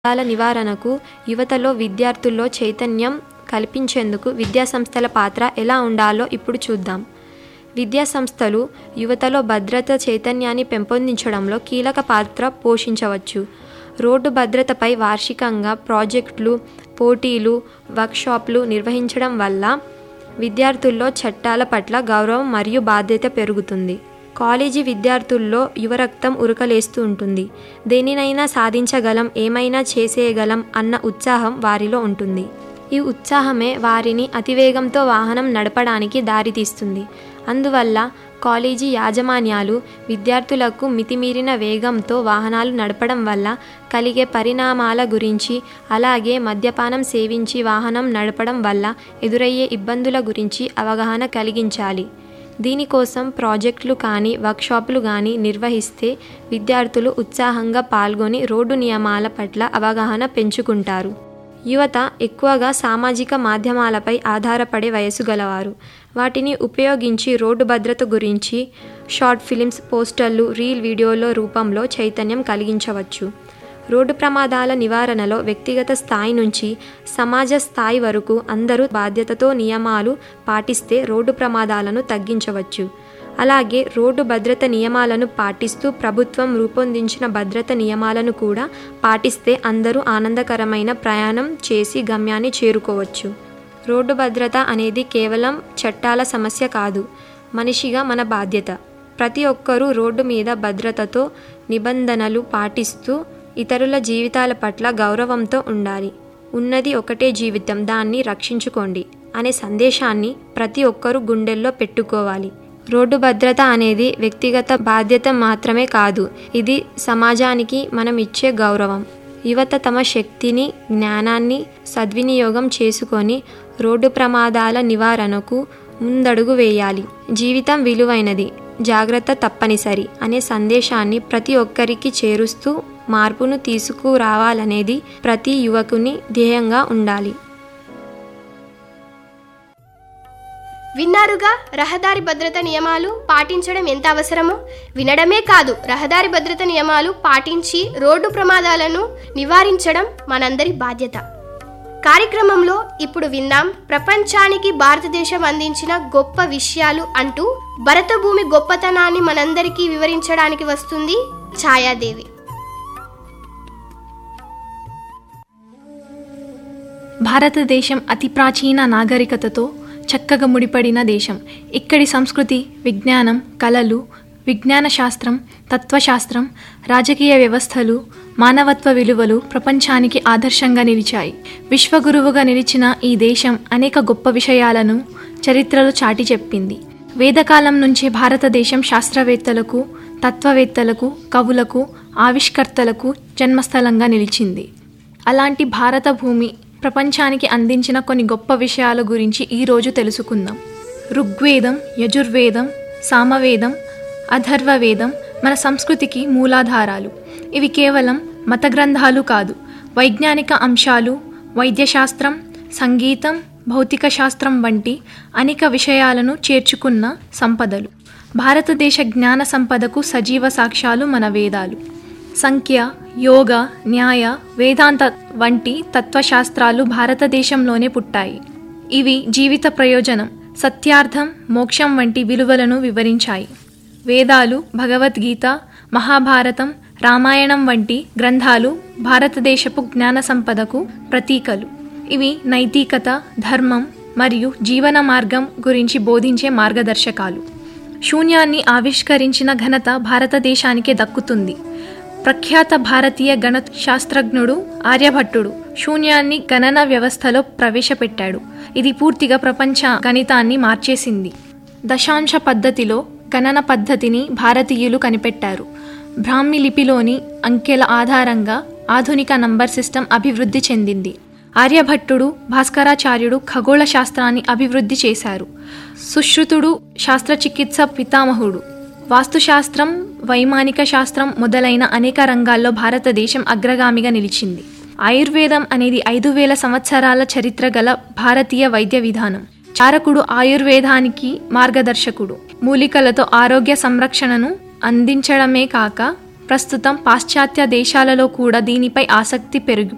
ల నివారణకు యువతలో విద్యార్థుల్లో చైతన్యం కల్పించేందుకు విద్యాసంస్థల పాత్ర ఎలా ఉండాలో ఇప్పుడు చూద్దాం విద్యాసంస్థలు యువతలో భద్రత చైతన్యాన్ని పెంపొందించడంలో కీలక పాత్ర పోషించవచ్చు రోడ్డు భద్రతపై వార్షికంగా ప్రాజెక్టులు పోటీలు వర్క్షాప్లు నిర్వహించడం వల్ల విద్యార్థుల్లో చట్టాల పట్ల గౌరవం మరియు బాధ్యత పెరుగుతుంది కాలేజీ విద్యార్థుల్లో యువరక్తం ఉరకలేస్తూ ఉంటుంది దేనినైనా సాధించగలం ఏమైనా చేసేయగలం అన్న ఉత్సాహం వారిలో ఉంటుంది ఈ ఉత్సాహమే వారిని అతివేగంతో వాహనం నడపడానికి దారితీస్తుంది అందువల్ల కాలేజీ యాజమాన్యాలు విద్యార్థులకు మితిమీరిన వేగంతో వాహనాలు నడపడం వల్ల కలిగే పరిణామాల గురించి అలాగే మద్యపానం సేవించి వాహనం నడపడం వల్ల ఎదురయ్యే ఇబ్బందుల గురించి అవగాహన కలిగించాలి దీనికోసం ప్రాజెక్టులు కానీ వర్క్షాపులు కానీ నిర్వహిస్తే విద్యార్థులు ఉత్సాహంగా పాల్గొని రోడ్డు నియమాల పట్ల అవగాహన పెంచుకుంటారు యువత ఎక్కువగా సామాజిక మాధ్యమాలపై ఆధారపడే వయసు గలవారు వాటిని ఉపయోగించి రోడ్డు భద్రత గురించి షార్ట్ ఫిలిమ్స్ పోస్టర్లు రీల్ వీడియోల రూపంలో చైతన్యం కలిగించవచ్చు రోడ్డు ప్రమాదాల నివారణలో వ్యక్తిగత స్థాయి నుంచి సమాజ స్థాయి వరకు అందరూ బాధ్యతతో నియమాలు పాటిస్తే రోడ్డు ప్రమాదాలను తగ్గించవచ్చు అలాగే రోడ్డు భద్రత నియమాలను పాటిస్తూ ప్రభుత్వం రూపొందించిన భద్రత నియమాలను కూడా పాటిస్తే అందరూ ఆనందకరమైన ప్రయాణం చేసి గమ్యాన్ని చేరుకోవచ్చు రోడ్డు భద్రత అనేది కేవలం చట్టాల సమస్య కాదు మనిషిగా మన బాధ్యత ప్రతి ఒక్కరూ రోడ్డు మీద భద్రతతో నిబంధనలు పాటిస్తూ ఇతరుల జీవితాల పట్ల గౌరవంతో ఉండాలి ఉన్నది ఒకటే జీవితం దాన్ని రక్షించుకోండి అనే సందేశాన్ని ప్రతి ఒక్కరూ గుండెల్లో పెట్టుకోవాలి రోడ్డు భద్రత అనేది వ్యక్తిగత బాధ్యత మాత్రమే కాదు ఇది సమాజానికి మనం ఇచ్చే గౌరవం యువత తమ శక్తిని జ్ఞానాన్ని సద్వినియోగం చేసుకొని రోడ్డు ప్రమాదాల నివారణకు ముందడుగు వేయాలి జీవితం విలువైనది జాగ్రత్త తప్పనిసరి అనే సందేశాన్ని ప్రతి ఒక్కరికి చేరుస్తూ మార్పును తీసుకురావాలనేది ప్రతి యువకుని ధ్యేయంగా ఉండాలి విన్నారుగా రహదారి భద్రత నియమాలు పాటించడం ఎంత అవసరమో వినడమే కాదు రహదారి భద్రత నియమాలు పాటించి రోడ్డు ప్రమాదాలను నివారించడం మనందరి బాధ్యత కార్యక్రమంలో ఇప్పుడు విందాం ప్రపంచానికి భారతదేశం అందించిన గొప్ప విషయాలు అంటూ భరతభూమి గొప్పతనాన్ని మనందరికీ వివరించడానికి వస్తుంది ఛాయాదేవి భారతదేశం అతి ప్రాచీన నాగరికతతో చక్కగా ముడిపడిన దేశం ఇక్కడి సంస్కృతి విజ్ఞానం కళలు విజ్ఞాన శాస్త్రం తత్వశాస్త్రం రాజకీయ వ్యవస్థలు మానవత్వ విలువలు ప్రపంచానికి ఆదర్శంగా నిలిచాయి విశ్వగురువుగా నిలిచిన ఈ దేశం అనేక గొప్ప విషయాలను చరిత్రలో చాటి చెప్పింది వేదకాలం నుంచే భారతదేశం శాస్త్రవేత్తలకు తత్వవేత్తలకు కవులకు ఆవిష్కర్తలకు జన్మస్థలంగా నిలిచింది అలాంటి భారత భూమి ప్రపంచానికి అందించిన కొన్ని గొప్ప విషయాల గురించి ఈరోజు తెలుసుకుందాం ఋగ్వేదం యజుర్వేదం సామవేదం అథర్వవేదం మన సంస్కృతికి మూలాధారాలు ఇవి కేవలం మత గ్రంథాలు కాదు వైజ్ఞానిక అంశాలు వైద్యశాస్త్రం సంగీతం భౌతిక శాస్త్రం వంటి అనేక విషయాలను చేర్చుకున్న సంపదలు భారతదేశ జ్ఞాన సంపదకు సజీవ సాక్ష్యాలు మన వేదాలు సంఖ్య యోగ న్యాయ వేదాంత వంటి తత్వశాస్త్రాలు భారతదేశంలోనే పుట్టాయి ఇవి జీవిత ప్రయోజనం సత్యార్థం మోక్షం వంటి విలువలను వివరించాయి వేదాలు భగవద్గీత మహాభారతం రామాయణం వంటి గ్రంథాలు భారతదేశపు జ్ఞాన సంపదకు ప్రతీకలు ఇవి నైతికత ధర్మం మరియు జీవన మార్గం గురించి బోధించే మార్గదర్శకాలు శూన్యాన్ని ఆవిష్కరించిన ఘనత భారతదేశానికే దక్కుతుంది ప్రఖ్యాత భారతీయ గణిత శాస్త్రజ్ఞుడు ఆర్యభట్టుడు శూన్యాన్ని గణన వ్యవస్థలో ప్రవేశపెట్టాడు ఇది పూర్తిగా ప్రపంచ గణితాన్ని మార్చేసింది దశాంశ పద్ధతిలో గణన పద్ధతిని భారతీయులు కనిపెట్టారు బ్రాహ్మి లిపిలోని అంకెల ఆధారంగా ఆధునిక నంబర్ సిస్టమ్ అభివృద్ధి చెందింది ఆర్యభట్టుడు భాస్కరాచార్యుడు ఖగోళ శాస్త్రాన్ని అభివృద్ధి చేశారు సుశ్రుతుడు శాస్త్రచికిత్స పితామహుడు వాస్తుశాస్త్రం వైమానిక శాస్త్రం మొదలైన అనేక రంగాల్లో భారతదేశం అగ్రగామిగా నిలిచింది ఆయుర్వేదం అనేది ఐదు వేల సంవత్సరాల చరిత్ర గల భారతీయ వైద్య విధానం చారకుడు ఆయుర్వేదానికి మార్గదర్శకుడు మూలికలతో ఆరోగ్య సంరక్షణను అందించడమే కాక ప్రస్తుతం పాశ్చాత్య దేశాలలో కూడా దీనిపై ఆసక్తి పెరుగు